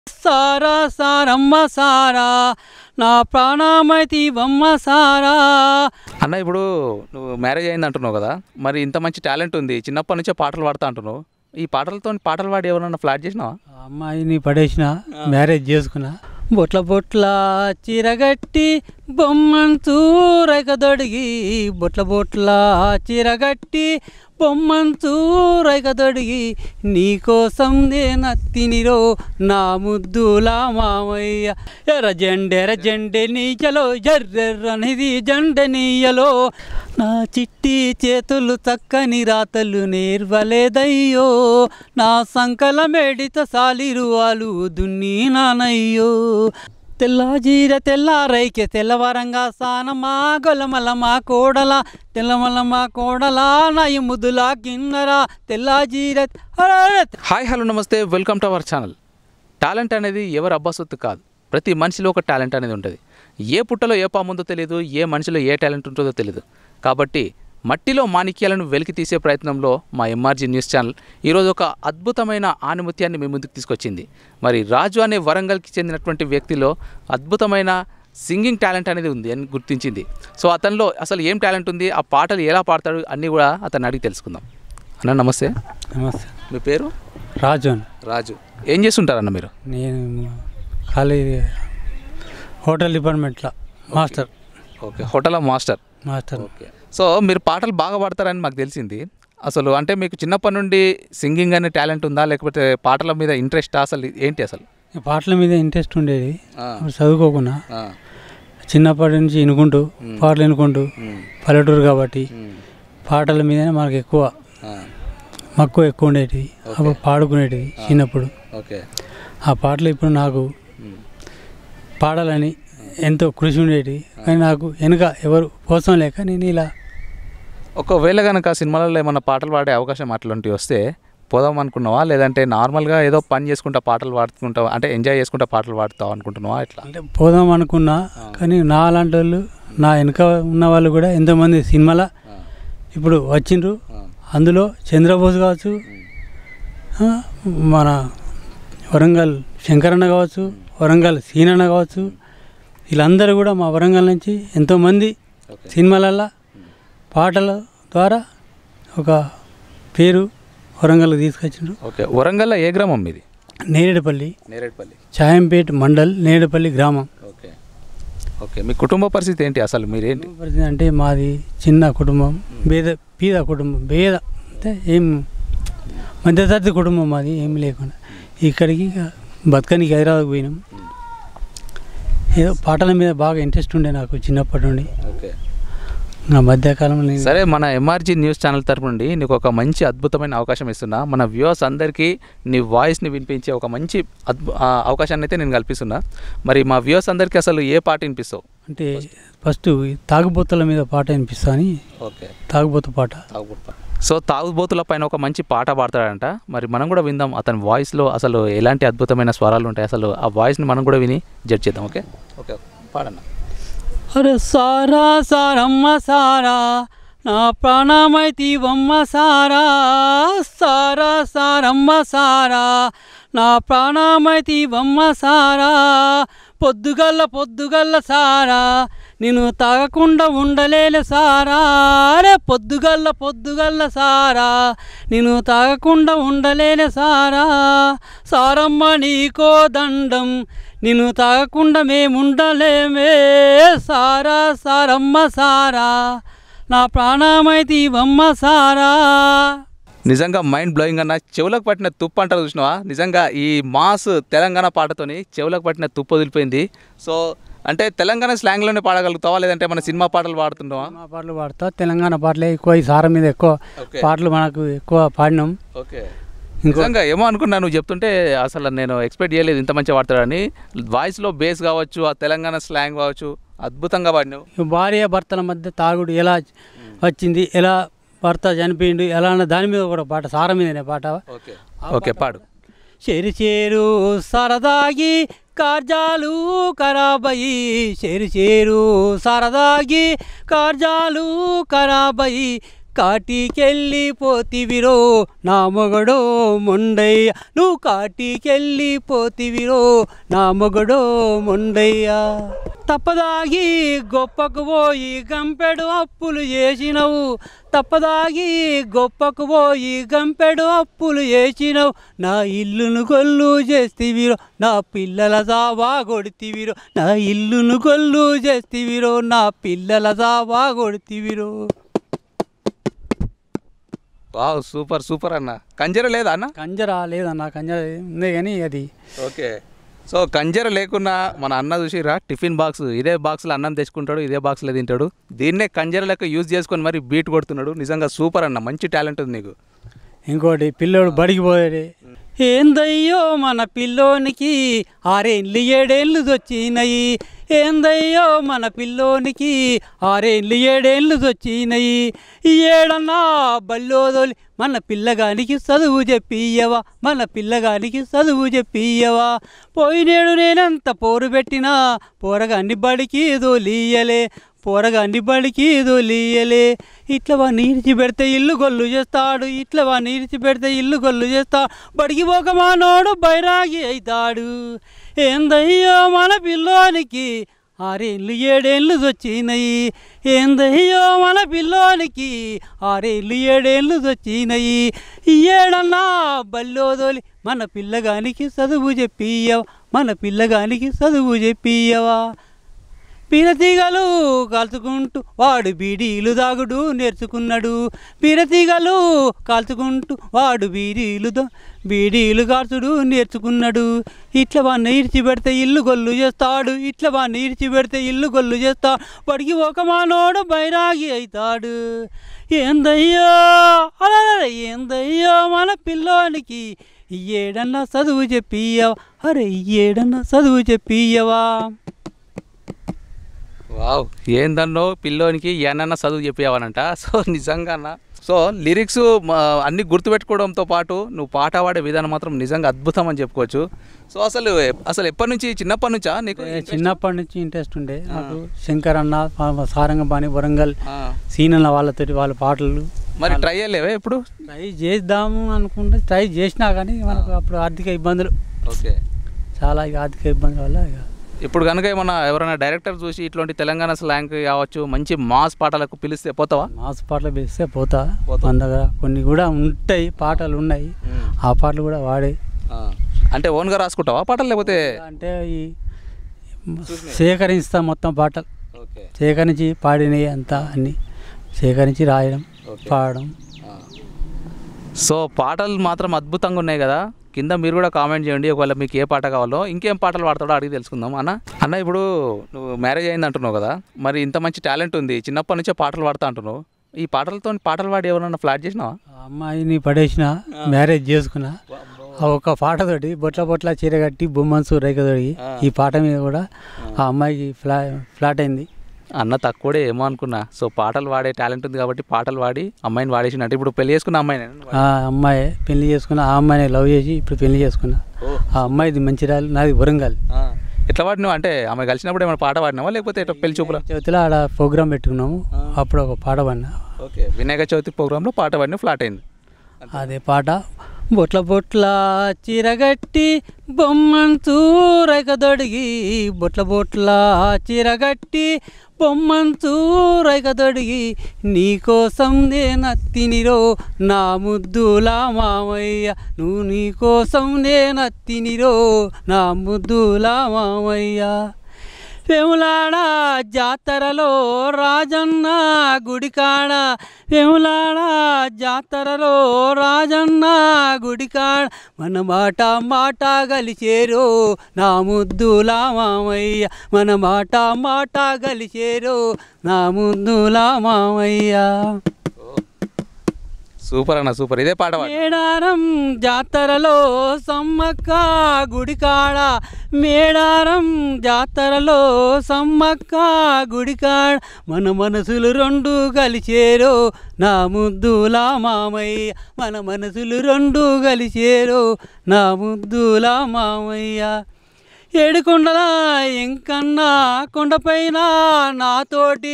సారా సారమ్మ సారా నా ప్రాణమైతి బొమ్మ సారా అన్న ఇప్పుడు నువ్వు మ్యారేజ్ అయింది అంటున్నావు కదా మరి ఇంత మంచి టాలెంట్ ఉంది చిన్నప్పటి నుంచే పాటలు పాడుతా అంటున్నావు ఈ పాటలతో పాటలు పాడి ఎవరన్నా ఫ్లాట్ చేసినావా ఆ అమ్మాయిని పడేసిన మ్యారేజ్ చేసుకున్నా బొట్ల బొట్ల చీరగట్టి బొమ్మంచు రైకదొడిగి బొట్ల బొట్ల చీరగట్టి బొమ్మంచు రైకదొడిగి నీకోసం నేనత్తినిరో నా ముద్దుల మామయ్య ఎర్ర జెండెర జెండె నీయలో ఎర్రెర్రనిది జెండె నీయలో నా చిట్టి చేతులు చక్కని రాతలు నేర్వలేదయ్యో నా సంకల మేడిత సాలిరువాలు దున్ని నానయ్యో తెల్లాజీర తెల్లారైకే తెల్లవరంగా సానమా గొలమల మా కోడల తెల్లమల మా కోడల నాయ ముదులా కిన్నరా తెల్లాజీర అరే! హాయ్ హలో నమస్తే welcome to our channel talent అనేది ఎవరు అబ్బాసొత్తు కాదు ప్రతి మనిషిలో ఒక టాలెంట్ అనేది ఉంటుంది ఏ పుట్టలో ఏ పాముందో తెలియదు ఏ మనిషిలో ఏ టాలెంట్ ఉంటుందో తెలియదు కాబట్టి మట్టిలో మాణిక్యాలను వెలికి తీసే ప్రయత్నంలో మా ఎంఆర్జీ న్యూస్ ఛానల్ ఈరోజు ఒక అద్భుతమైన ఆనుమత్యాన్ని మీ ముందుకు తీసుకొచ్చింది మరి రాజు అనే వరంగల్కి చెందినటువంటి వ్యక్తిలో అద్భుతమైన సింగింగ్ టాలెంట్ అనేది ఉంది అని గుర్తించింది సో అతనిలో అసలు ఏం టాలెంట్ ఉంది ఆ పాటలు ఎలా పాడతాడు అన్నీ కూడా అతన్ని అడిగి తెలుసుకుందాం అన్న నమస్తే నమస్తే మీ పేరు రాజు అని రాజు ఏం చేస్తుంటారన్న మీరు నేను కాలేజీ హోటల్ డిపార్ట్మెంట్లో master okay hotel master master okay so మీరు పాటలు బాగా పాడతారని మాకు తెలిసింది అసలు అంటే మీకు చిన్నప్పటి నుండి సింగింగ్ అనే టాలెంట్ ఉందా లేకపోతే పాటల మీద ఇంట్రెస్ట్ అసలు ఏంటి అసలు ఈ పాటల మీద ఇంట్రెస్ట్ ఉండేది ఆ, అప్పుడు చదువుకోకుండా ఆ, చిన్నప్పటి నుంచి వినుకుంటూ మ్మ్. పాటలు వినుకుంటూ ఉమ్, పల్లెటూరు కాబట్టి ఉమ్, పాటల మీదనే మనకు ఎక్కువ ఆ, మక్కువ ఎక్కువ ఉండేటివి అప్పుడు పాడుకునేటివి చిన్నప్పుడు ఓకే ఆ పాటలు ఇప్పుడు నాకు ఉమ్, పాడాలని ఎంతో కృషి ఉండేటివి కానీ నాకు వెనుక ఎవరు కోసం లేక నేను ఇలా ఒకవేళ కనుక సినిమాలలో ఏమన్నా పాటలు పాడే అవకాశం అట్లాంటివి వస్తే పోదాం అనుకున్నావా లేదంటే నార్మల్గా ఏదో పని చేసుకుంటా పాటలు పాడుకుంటావా అంటే ఎంజాయ్ చేసుకుంటా పాటలు పాడుతావు అనుకుంటున్నావా ఎట్లా అంటే పోదాం అనుకున్నా కానీ నా అలాంటి వాళ్ళు నా వెనుక ఉన్న వాళ్ళు కూడా ఎంతోమంది సినిమాల ఆ, ఇప్పుడు వచ్చిండ్రు ఆ, అందులో చంద్రబోస్ కావచ్చు ఉమ్, ఆ, మన వరంగల్ శంకరన్న కావచ్చు వరంగల్ సీనన్న కావచ్చు వీళ్ళందరూ కూడా మా వరంగల్ నుంచి ఎంతోమంది ఓకే సినిమాలల్లో పాటల ద్వారా ఒక పేరు వరంగల్కి తీసుకొచ్చిండ్రు ఓకే వరంగల్లో ఏ గ్రామం మీది నేరేడుపల్లి నేరేడుపల్లి చాయంపేట్ మండల్ నేరేడుపల్లి గ్రామం ఓకే ఓకే మీ కుటుంబ పరిస్థితి ఏంటి అసలు మీరేంటి పరిస్థితి అంటే మాది చిన్న కుటుంబం పేద పీద కుటుంబం పేద అంటే ఏం మధ్యతరగతి కుటుంబం మాది ఏం లేకుండా ఇక్కడికి ఇక బతకనికి హైదరాబాద్ పోయినాం ఏదో పాటల మీద బాగా ఇంట్రెస్ట్ ఉండే నాకు చిన్నప్పటి నుండి ఓకే నా మధ్యకాలంలో నేను సరే మన ఎంఆర్జీ న్యూస్ ఛానల్ తరపు నుండి నీకు ఒక మంచి అద్భుతమైన అవకాశం ఇస్తున్నా మన వ్యూవర్స్ అందరికీ నీ వాయిస్ని వినిపించే ఒక మంచి అద్భు ఆ, అవకాశాన్ని అయితే నేను కల్పిస్తున్నా మరి మా వ్యూవర్స్ అందరికీ అసలు ఏ పాట వినిపిస్తావు అంటే ఫస్ట్ ఈ తాగుబోతుల మీద పాట వినిపిస్తా అని ఓకే తాగుబోతు పాట సో తాగుబోతుల పైన ఒక మంచి పాట పాడతాడంట మరి మనం కూడా విందాం అతని వాయిస్లో అసలు ఎలాంటి అద్భుతమైన స్వరాలు ఉంటాయి అసలు ఆ వాయిస్ని మనం కూడా విని జడ్జ్ చేద్దాం ఓకే ఓకే పాడన్నా అరే సారా సారమ్మ సారా నా ప్రాణమైతి బొమ్మ సారా సారా సారమ్మ సారా నా ప్రాణమైతి బొమ్మ సారా పొద్దుగల్ల పొద్దుగల్ల సారా నేను తాగకుండా ఉండలేను సారా అరే పొద్దుగల్ల పొద్దుగల్ల సారా నేను తాగకుండా ఉండలేను సారా సారమ్మ నీకో దండం నిన్ను తాగకుండా మేముండలేమే సారా సారమ్మ సారా నా ప్రాణమైతి బొమ్మ సారా నిజంగా మైండ్ బ్లోయింగ్ అన్న చెవులకు పట్టిన తుప్పు అంటారు చూసినావా నిజంగా ఈ మాస్ తెలంగాణ పాటతోని చెవులకు పట్టిన తుప్పు వదిలిపోయింది సో అంటే తెలంగాణ స్లాంగ్లోనే పాడగలుగుతావా లేదంటే మన సినిమా పాటలు పాడుతుంటావా సినిమా పాటలు పాడతా తెలంగాణ పాటలే ఎక్కువ ఈ సారం మీద ఎక్కువ ఓకే పాటలు మనకు ఎక్కువ పాడినాం ఓకే నిజంగా ఏమో అనుకున్నా నువ్వు చెప్తుంటే అసలు నేను ఎక్స్పెక్ట్ చేయలేదు ఇంత మంచిగా పాడతాడని వాయిస్లో బేస్ కావచ్చు ఆ తెలంగాణ స్లాంగ్ కావచ్చు అద్భుతంగా పాడినావు ఈ భార్య భర్తల మధ్య తాగుడు ఎలా వచ్చింది ఎలా భర్త చనిపోయిండు ఎలా అన్న దాని మీద కూడా పాట సారం మీదనే పాట ఓకే ఓకే పాడు చేరు చేరు సరదాగి కార్జాలు ఖరాబయి చేరు చేరు సరదాగి కార్జాలు ఖరాబయి కాటికెళ్ళిపోతివిరో నా మొగడో మొండయ్య నువ్వు కాటికెళ్ళిపోతివిరో నా మొగడో మొండయ్య తప్పదాగి గొప్పకు పోయి గంపెడు అప్పులు చేసినవు తప్పదాగి గొప్పకు పోయి గంపెడు అప్పులు చేసినవు నా ఇల్లును గొల్లు చేస్తివిరో నా పిల్లల సావా కొడితివిరో నా ఇల్లును గొల్లు చేస్తివిరో నా పిల్లల సావా కొడితివిరో వావ్ సూపర్ సూపర్ అన్న కంజర లేదా అన్న కంజరా లేదన్న కంజర ఉంది కానీ అది ఓకే సో కంజర లేకున్నా మన అన్న చూసిరా టిఫిన్ బాక్స్ ఇదే బాక్స్లో అన్నం తెచ్చుకుంటాడు ఇదే బాక్స్లో తింటాడు దీన్నే కంజర లెక్క యూజ్ చేసుకొని మరి బీట్ కొడుతున్నాడు నిజంగా సూపర్ అన్న మంచి టాలెంట్ ఉంది నీకు ఇంకోటి పిల్లోడు బడికి పోయాడు ఏందయ్యో మన పిల్లోనికి ఆరేళ్ళు ఏడేళ్ళు వచ్చినాయి ఏందయ్యో మన పిల్లోనికి ఆరేళ్ళు ఏడేళ్ళు వచ్చినాయి ఈ ఏడన్నా బల్లోదోలి మన పిల్లగానికి చదువు చెప్పియ్యవా మన పిల్లగానికి చదువు చెప్పియ్యవా పోయినేడు నేనంత పోరు పెట్టినా పోరగాన్ని బడికి దోలియలే పోరగాన్ని బడికి దొలియలే ఇట్లా వాడిని ఇడిచి పెడితే ఇల్లు గొల్లు చేస్తాడు ఇట్లా వాడిని ఇడిచి పెడితే ఇల్లు గొల్లు చేస్తాడు బడికి పోక మానోడు బైరాగి అవుతాడు ఏందయ్యో మన పిల్లోనికి ఆరేళ్ళు ఏడేళ్ళు వచ్చినాయి ఏందయ్యో మన పిల్లోనికి ఆరేళ్ళు ఏడేళ్ళు వచ్చినాయి ఈ ఏడన్నా బల్లోదోలి మన పిల్లగానికి చదువు చెప్పియ్యవా మన పిల్లగానికి చదువు చెప్పియ్యవా పీరతీగలు కాల్చుకుంటూ వాడు బీడీలు దాగుడు నేర్చుకున్నాడు పీరతీగలు కాల్చుకుంటూ వాడు బీడీలు దా- బీడీలు కాల్చుడు నేర్చుకున్నాడు ఇట్లా వాడిని ఇడిచి పెడితే ఇల్లు గొల్లు చేస్తాడు ఇట్లా వాడిని ఇడిచి పెడితే ఇల్లు గొల్లు చేస్తాడు వాడికి ఒక మానోడు బైరాగి అవుతాడు ఏందయ్యో అలా ఏందయ్యో మన పిల్లోనికి ఈ ఏడన్నా చదువు చెప్పియ్యవా అరే ఈ ఏడన్నా చదువు చెప్పియ్యవా వావ్ ఏందన్నో పిల్లోనికి ఏనన్నా చదువు చెప్పేవానంట సో నిజంగా అన్న సో లిరిక్స్ అన్ని గుర్తుపెట్టుకోవడంతో పాటు నువ్వు పాట పాడే విధానం మాత్రం నిజంగా అద్భుతం అని చెప్పుకోవచ్చు సో అసలు అసలు ఎప్పటి నుంచి చిన్నప్పటి నుంచా నీకు ఏ, చిన్నప్పటి నుంచి ఇంట్రెస్ట్ ఉండే నాకు శంకర్ అన్న పా- సారంగపాణి వరంగల్ ఆ. సీనన్న వాళ్ళతోటి వాళ్ళ పాటలు మరి ట్రై చేయలేవే ఎప్పుడు ట్రై చేద్దాము అనుకుంటే ట్రై చేసినా కానీ మనకు అప్పుడు ఆర్థిక ఇబ్బందులు ఓకే చాలా ఇక ఆర్థిక ఇబ్బందుల వల్ల ఇక ఇప్పుడు కనుక ఏమన్నా ఎవరైనా డైరెక్టర్ చూసి ఇట్లాంటి తెలంగాణ స్లాంగ్ కావచ్చు మంచి మాస్ పాటలకు పిలిస్తే పోతావా మాస్ పాటలు వేస్తే పోతా పోతా. మన దగ్గర కొన్ని కూడా ఉంటాయి పాటలు ఉన్నాయి ఆ పాటలు కూడా వాడే ఆ. అంటే ఓన్గా రాసుకుంటావా పాటలు లేకపోతే అంటే ఈ సేకరిస్తా మొత్తం పాటలు ఓకే సేకరించి పాడినవి అంతా అన్ని సేకరించి రాయడం ఓకే. పాడడం సో పాటలు మాత్రం అద్భుతంగా ఉన్నాయి కదా కింద మీరు కూడా కామెంట్ చేయండి ఒకవేళ మీకు ఏ పాట కావాలో ఇంకేం పాటలు పాడతాడో అడిగి తెలుసుకుందాం అన్న అన్న ఇప్పుడు నువ్వు మ్యారేజ్ అయింది అంటున్నావు కదా మరి ఇంత మంచి టాలెంట్ ఉంది చిన్నప్పటి నుంచే పాటలు పాడుతా అంటున్నావు ఈ పాటలతో పాటలు పాడి ఎవరన్నా ఫ్లాట్ చేసినావా ఆ అమ్మాయిని పడేసిన మ్యారేజ్ చేసుకున్నా ఆ ఒక్క పాటతోటి బొట్ల బొట్ల చీర కట్టి బొమ్మన్సు రేఖతోటి ఈ పాట మీద కూడా ఆ అమ్మాయికి ఫ్లా ఫ్లాట్ అయింది అన్న తక్కువడే ఏమో అనుకున్నా సో పాటలు పాడే టాలెంట్ ఉంది కాబట్టి పాటలు పాడి అమ్మాయిని వాడేసినట్టు ఇప్పుడు పెళ్లి చేసుకున్న అమ్మాయిని ఆ అమ్మాయి పెళ్లి చేసుకున్న ఆ అమ్మాయిని లవ్ చేసి ఇప్పుడు పెళ్లి చేసుకున్నా ఆ అమ్మాయిది మంచిర్యాల నాది వరంగల్ ఎట్లా పాడినావు అంటే ఆమె కలిసినప్పుడు ఏమైనా పాట పాడినావా లేకపోతే ఎట్లా పెళ్లి చూపులా చవితిలో ఆడ ప్రోగ్రామ్ పెట్టుకున్నాము అప్పుడు ఒక పాట పాడినా ఓకే వినాయక చవితి ప్రోగ్రాంలో పాట పాడిన ఫ్లాట్ అయింది అదే పాట బొట్ల బొట్ల చీరగట్టి బొమ్మంచు రైకదొడిగి బొట్ల బొట్ల చీరగట్టి బొమ్మంచు రైకదొడిగి నీకోసం నేనత్తినిరో నా ముద్దులా మామయ్య నువ్వు నీకోసం నేనత్తినిరో నా ముద్దులా మామయ్య వేములాడ జాతరలో రాజన్న గుడికాడ వేములాడ జాతరలో రాజన్న గుడికాడ మన మాట మాట గలిచేరో నా ముద్దులా మామయ్య మన మాట మాట గలిచేరో నా ముద్దులా మామయ్య సూపర్ అన్న సూపర్ ఇదే పాట పాడు మేడారం జాతరలో సమ్మక్క గుడికాడ మేడారం జాతరలో సమ్మక్క గుడికాడ మన మనసులు రెండు కలిసేరో నా ముద్దులా మామయ్య మన మనసులు రెండు కలిసేరో నా ముద్దులా మామయ్య ఏడుకొండల ఎంకన్నా కొండపైన నాతోటి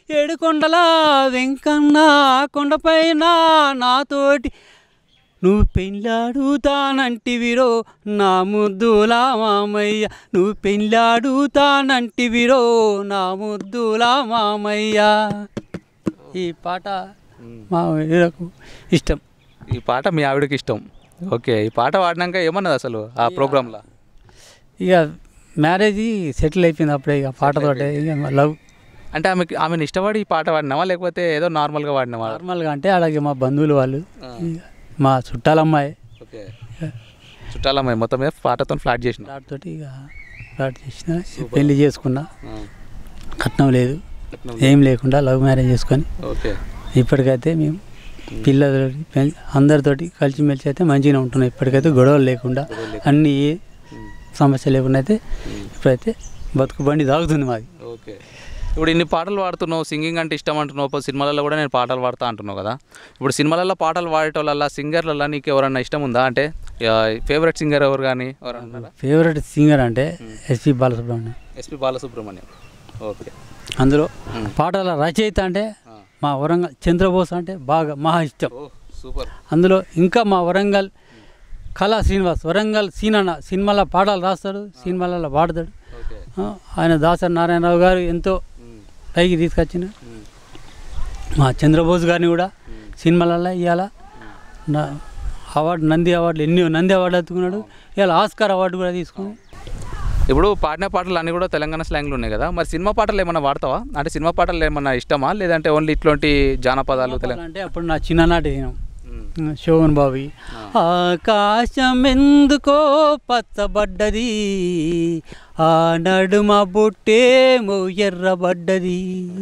ఏడుకొండల వెంకన్న కొండపైన నాతోటి నువ్వు పెళ్ళాడుతానంటివిరో నా ముద్దుల మామయ్య నువ్వు పెళ్ళాడుతానంటివిరో నా ముద్దుల మామయ్య ఈ పాట మా వీరకు ఇష్టం ఈ పాట మీ ఆవిడకి ఇష్టం ఓకే ఈ పాట పాడినాక ఏమన్నది అసలు ఆ ప్రోగ్రాంలో ఇక మ్యారేజ్ సెటిల్ అయిపోయింది అప్పుడే ఇక పాటతోటే ఇక లవ్ అంటే ఆమెకి ఆమెను ఇష్టపడి ఈ పాట పాడినావా లేకపోతే ఏదో నార్మల్గా పాడినావా నార్మల్గా అంటే అలాగే మా బంధువులు వాళ్ళు ఇక మా చుట్టాలమ్మాయి ఓకే చుట్టాలమ్మాయి మొత్తం మీద పాటతో ఫ్లాట్ చేసిన తోటి ఇక స్టార్ట్ చేసిన పెళ్లి చేసుకున్నా కట్నం లేదు ఏం లేకుండా లవ్ మ్యారేజ్ చేసుకొని ఓకే ఇప్పటికైతే మేము పిల్లలతోటి పెం- అందరితోటి కలిసిమెలిసి అయితే మంచిగా ఉంటున్నాం ఇప్పటికైతే గొడవలు లేకుండా అన్ని ఏ సమస్య లేకుండా అయితే ఇప్పుడైతే బతుకు బండి తాగుతుంది మాది ఓకే ఇప్పుడు ఇన్ని పాటలు పాడుతున్నావు సింగింగ్ అంటే ఇష్టం అంటున్నావు ఇప్పుడు సినిమాలలో కూడా నేను పాటలు పాడుతా అంటున్నావు కదా ఇప్పుడు సినిమాలలో పాటలు పాడేటోళ్ళ సింగర్లలో నీకు ఎవరన్నా ఇష్టం ఉందా అంటే ఫేవరెట్ సింగర్ ఎవరు కానీ ఎవరన్నా ఫేవరెట్ సింగర్ అంటే SP Balasubrahmanyam SP Balasubrahmanyam okay అందులో పాటల రచయిత అంటే మా వరంగల్ చంద్రబోస్ అంటే బాగా మహా ఇష్టం ఓ సూపర్ అందులో ఇంకా మా వరంగల్ కళా శ్రీనివాస్ వరంగల్ సీనన్న సినిమాల పాటలు రాస్తాడు సినిమాలలో పాడతాడు ఓకే ఆ, ఆయన దాసరి నారాయణరావు గారు ఎంతో పైకి తీసుకొచ్చిన మా చంద్రబోస్ గారిని కూడా సినిమాలలో ఇవాళ నా అవార్డు నంది అవార్డులు ఎన్నో నంది అవార్డు ఎత్తుకున్నాడు ఇవాళ ఆస్కార్ అవార్డు కూడా తీసుకుని ఇప్పుడు పాడిన పాటలు అన్నీ కూడా తెలంగాణ స్లాంగ్లో ఉన్నాయి కదా మరి సినిమా పాటలు ఏమన్నా వాడతావా అంటే సినిమా పాటలు ఏమన్నా ఇష్టమా లేదంటే ఓన్లీ ఇట్లాంటి జానపదాలు తెలంగాణ అంటే అప్పుడు నా చిన్ననాటి దినం శోభన్ బాబు ఆకాశం ఎందుకో పచ్చబడ్డది ఆ నడుమ బుట్టేమో ఎర్రబడ్డది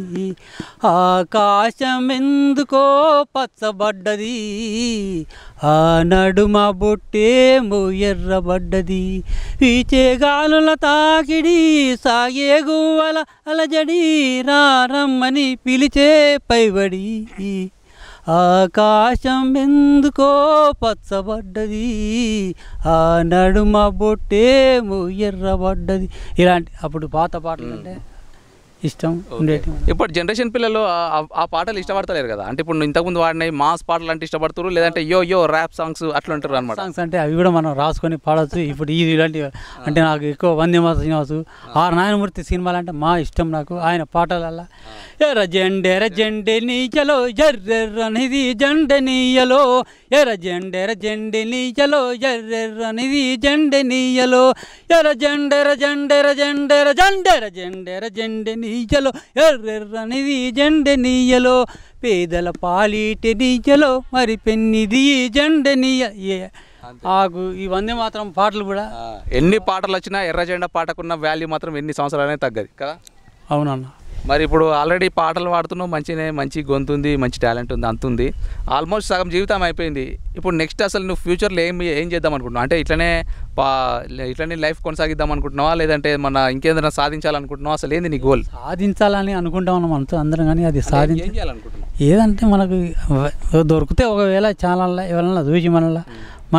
ఆకాశం ఎందుకో పచ్చబడ్డది ఆ నడుమ బుట్టేమో ఎర్రబడ్డది వీచే గాలుల తాకిడి సాగే గువ్వల అలజడి రారమ్మని పిలిచే పైబడి ఆకాశం ఎందుకో పచ్చబడ్డది ఆ నడుమ బొట్టేమో ఎర్రబడ్డది ఇలాంటి అప్పుడు పాత పాటలు అంటే ఇష్టం ఉండేటి ఇప్పుడు జనరేషన్ పిల్లలు ఆ- ఆ- ఆ పాటలు ఇష్టపడతలేరు కదా అంటే ఇప్పుడు ఇంతకుముందు వాడినాయి మాస్ పాటలు అంటే ఇష్టపడుతారు లేదంటే యో యో ర్యాప్ సాంగ్స్ అట్లా అంటారు అనమాట సాంగ్స్ అంటే అవి కూడా మనం రాసుకొని పాడవచ్చు ఇప్పుడు ఇది ఇలాంటి అంటే నాకు ఎక్కువ వందేమాత శ్రీనివాసు ఆర్ నారాయణమూర్తి సినిమాలు అంటే మా ఇష్టం నాకు ఆయన పాటలల్లా ఎర్ర జెండెర జెండె నీచలో ఎర్రెర్రనిది జెండె నీయలో ఎర్ర జెండెర జెండె నీచలో ఎర్రెర్రనిది జెండె నీయలో ఎర్ర జెండెర జెండెర జెండెర జెండెర జెండెర జెండె నీచలో ఎర్రెర్రనిది జెండె నీయలో పేదల పాలిటి నీచలో మరి పెన్నిది జెండె నీయ ఏ- ఆకు ఈ వందే మాత్రం పాటలు కూడా ఆ, ఎన్ని పాటలు వచ్చినా ఎర్ర జెండా పాటకున్న వాల్యూ మాత్రం ఎన్ని సంవత్సరాలనే తగ్గదు కదా అవునన్న మరి ఇప్పుడు ఆల్రెడీ పాటలు పాడుతున్నావు మంచినే మంచి గొంతు ఉంది మంచి టాలెంట్ ఉంది అంత ఉంది ఆల్మోస్ట్ సగం జీవితం అయిపోయింది ఇప్పుడు నెక్స్ట్ అసలు నువ్వు ఫ్యూచర్లో ఏం ఏం చేద్దాం అనుకుంటున్నావు అంటే ఇట్లనే పా ఇట్లనే లైఫ్ కొనసాగిద్దాం అనుకుంటున్నావా లేదంటే మన ఇంకేదైనా సాధించాలనుకుంటున్నావా అసలు ఏంది నీ గోల్ సాధించాలని అనుకుంటా ఉన్నాం మనతో అందరం కానీ అది సాధించ ఏం చేయాలనుకుంటున్నావు ఏదంటే మనకు వ- దొరికితే ఒకవేళ ఛానల్లో ఎవరైనా చూసి మనల్ని మన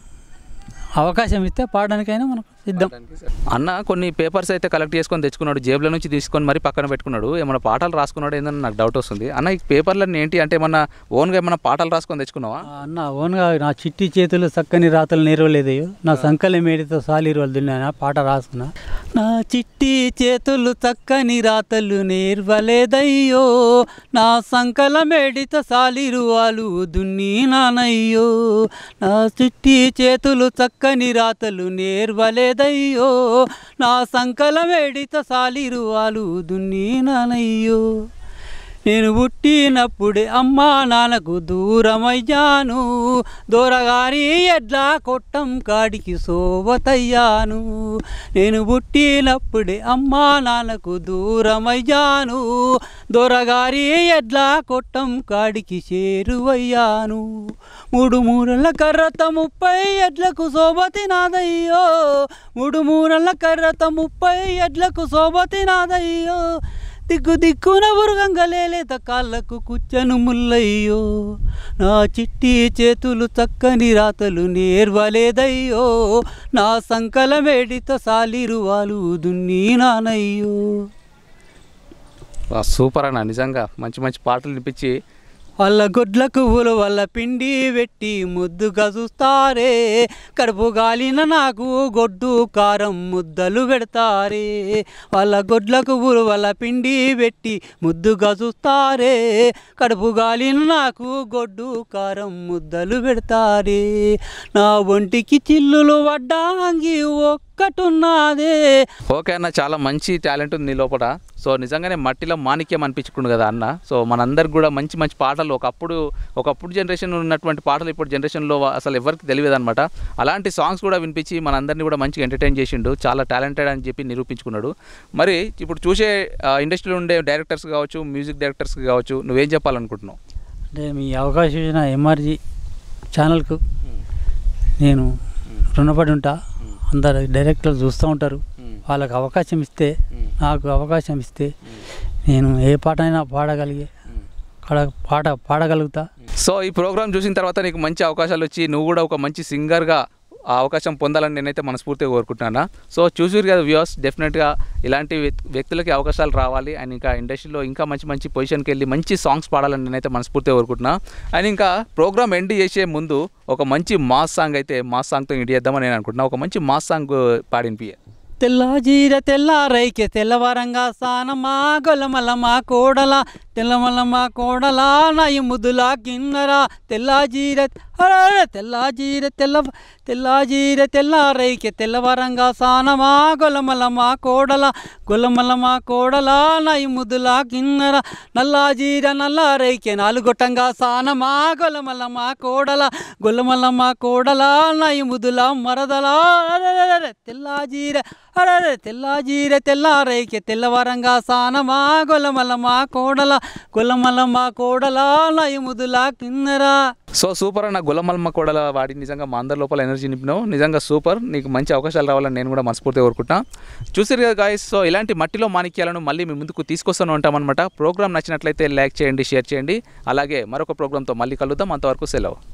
అవకాశం ఇస్తే పాడడానికైనా మనకు సిద్ధం అన్న కొన్ని పేపర్స్ అయితే కలెక్ట్ చేసుకొని తెచ్చుకున్నాడు జేబుల నుంచి తీసుకొని మరి పక్కన పెట్టుకున్నాడు ఏమైనా పాటలు రాసుకున్నాడు ఏందని నాకు డౌట్ వస్తుంది అన్న ఈ పేపర్లన్నీ ఏంటి అంటే ఏమన్నా ఓన్గా ఏమైనా పాటలు రాసుకొని తెచ్చుకున్నావా ఆ అన్న ఓన్గా నా చిట్టి చేతులు చక్కని రాతలు నేర్వలేదయ్యో నా సంకల మేడితో సాలిరువలు దున్నా పాట రాసుకున్నా నా చిట్టి చేతులు చక్కని రాతలు నేర్వలేదయ్యో నా సంకల మేడితో సాలిరువాలు దున్ని నానయ్యో నా చిట్టి చేతులు చక్కని రాతలు నేర్వలేదయ్యో నా సంకల మేడితో సాలిరువాలు దున్ని నానయ్యో నేను పుట్టినప్పుడే అమ్మా నాన్నకు దూరమయ్యాను దూరగారి ఎడ్లా కొట్టం కాడికి సోవతయ్యాను నేను పుట్టినప్పుడే అమ్మా నాన్నకు దూరమయ్యాను దూరగారి ఎడ్లా కొట్టం కాడికి చేరువయ్యాను మూడు మూరల కర్రత ముప్పై ఎడ్లకు శోభతి నాదయ్యో మూడు మూరల కర్రత ముప్పై ఎడ్లకు శోభతి నాదయ్యో దిక్కు దిక్కున ఉరుగంగలేత కాళ్ళకు కుచ్చను ముల్లయ్యో నా చిట్టి చేతులు చక్కని రాతలు నేర్వలేదయ్యో నా సంకల వేడితో సాలిరువాలు దున్ని నానయ్యో వా, సూపర్ అన్న నిజంగా మంచి మంచి పాటలు వినిపించి వాళ్ళ గొడ్ల పువ్వులు వాళ్ళ పిండి పెట్టి ముద్దుగా చూస్తారే కడుపు గాలిన నాకు గొడ్డు కారం ముద్దలు పెడతారే వాళ్ళ గొడ్ల పువ్వులు వాళ్ళ పిండి పెట్టి ముద్దుగా చూస్తారే కడుపు గాలిన నాకు గొడ్డు కారం ముద్దలు పెడతారే నా ఒంటికి చిల్లులు వడ్డాంగి ఒక్కటున్నదే ఓకే అన్న చాలా మంచి టాలెంట్ ఉంది నీ లోపల సో నిజంగానే మట్టిలో మాణిక్యం అనిపించుకుండు కదా అన్న సో మనందరికి కూడా మంచి మంచి పాటలు ఒకప్పుడు ఒకప్పుడు జనరేషన్ ఉన్నటువంటి పాటలు ఇప్పుడు జనరేషన్లో అసలు ఎవరికి తెలియదు అనమాట అలాంటి సాంగ్స్ కూడా వినిపించి మనందరినీ కూడా మంచిగా ఎంటర్టైన్ చేసిండు చాలా టాలెంటెడ్ అని చెప్పి నిరూపించుకున్నాడు మరి ఇప్పుడు చూసే ఇండస్ట్రీలో ఉండే డైరెక్టర్స్ కావచ్చు మ్యూజిక్ డైరెక్టర్స్ కావచ్చు నువ్వేం చెప్పాలనుకుంటున్నావు అంటే మీ అవకాశం ఇచ్చిన ఎంఆర్జీ ఛానల్కు నేను రుణపడి ఉంటా అందరు డైరెక్టర్లు చూస్తూ ఉంటారు వాళ్ళకి అవకాశం ఇస్తే నాకు అవకాశం ఇస్తే నేను ఏ పాట అయినా పాడగలిగే కడ పాట పాడగలుగుతా సో ఈ ప్రోగ్రామ్ చూసిన తర్వాత నీకు మంచి అవకాశాలు వచ్చి నువ్వు కూడా ఒక మంచి సింగర్గా ఆ అవకాశం పొందాలని నేనైతే మనస్ఫూర్తిగా కోరుకుంటున్నాను సో చూసారు కదా వ్యూస్ డెఫినెట్గా ఇలాంటి వ్యక్- వ్యక్తులకి అవకాశాలు రావాలి అండ్ ఇంకా ఇండస్ట్రీలో ఇంకా మంచి మంచి పొజిషన్కి వెళ్ళి మంచి సాంగ్స్ పాడాలని నేనైతే మనస్ఫూర్తిగా కోరుకుంటున్నా అండ్ ఇంకా ప్రోగ్రామ్ ఎండ్ చేసే ముందు ఒక మంచి మాస్ సాంగ్ అయితే మాస్ సాంగ్తో ఎండ్ చేద్దామని నేను అనుకుంటున్నా ఒక మంచి మాస్ సాంగ్ పాడినిపియే తెల్ల జీర తెల్లారైకే తెల్లవరంగా సానమా గొలమల మా కోడల తెల్లమల మా కోడల నాయి ముద్దులా కిన్నరా తెల్ల జీర అరే తెల్ల జీర తెల్ల తెల్ల జీర తెల్లారైకే తెల్లవరంగా సానమా గొలమల మా కోడల గొలమల మా కోడల నాయి ముద్దులా కిన్నర నల్లా జీర నల్లారైకే నాలుగొట్టంగా సానమా గొలమల మా కోడల గొలమల మా కోడల నాయి ముద్దులా మరదలా అరెరెరెరె, తెల్లా జీర అరే తెల్లా జీర తెల్లారైకే తెల్లవరంగా సానమా గొలమల మా కోడల గొలమల మా కోడల నాయి ముద్దులా కిన్నరా సో సూపర్ అన్న గులమల్మ కూడా వాడి నిజంగా మా అందరి లోపల ఎనర్జీ నింపినావు నిజంగా సూపర్ నీకు మంచి అవకాశాలు రావాలని నేను కూడా మనస్ఫూర్తిగా కోరుకుంటున్నా చూసారు కదా గాయస్ సో ఇలాంటి మట్టిలో మాణిక్యాలను మళ్ళీ మీ ముందుకు తీసుకొస్తూనే ఉంటామన్నమాట ప్రోగ్రామ్ నచ్చినట్లయితే లైక్ చేయండి షేర్ చేయండి అలాగే మరొక ప్రోగ్రామ్తో మళ్ళీ కలుద్దాం అంతవరకు సెలవు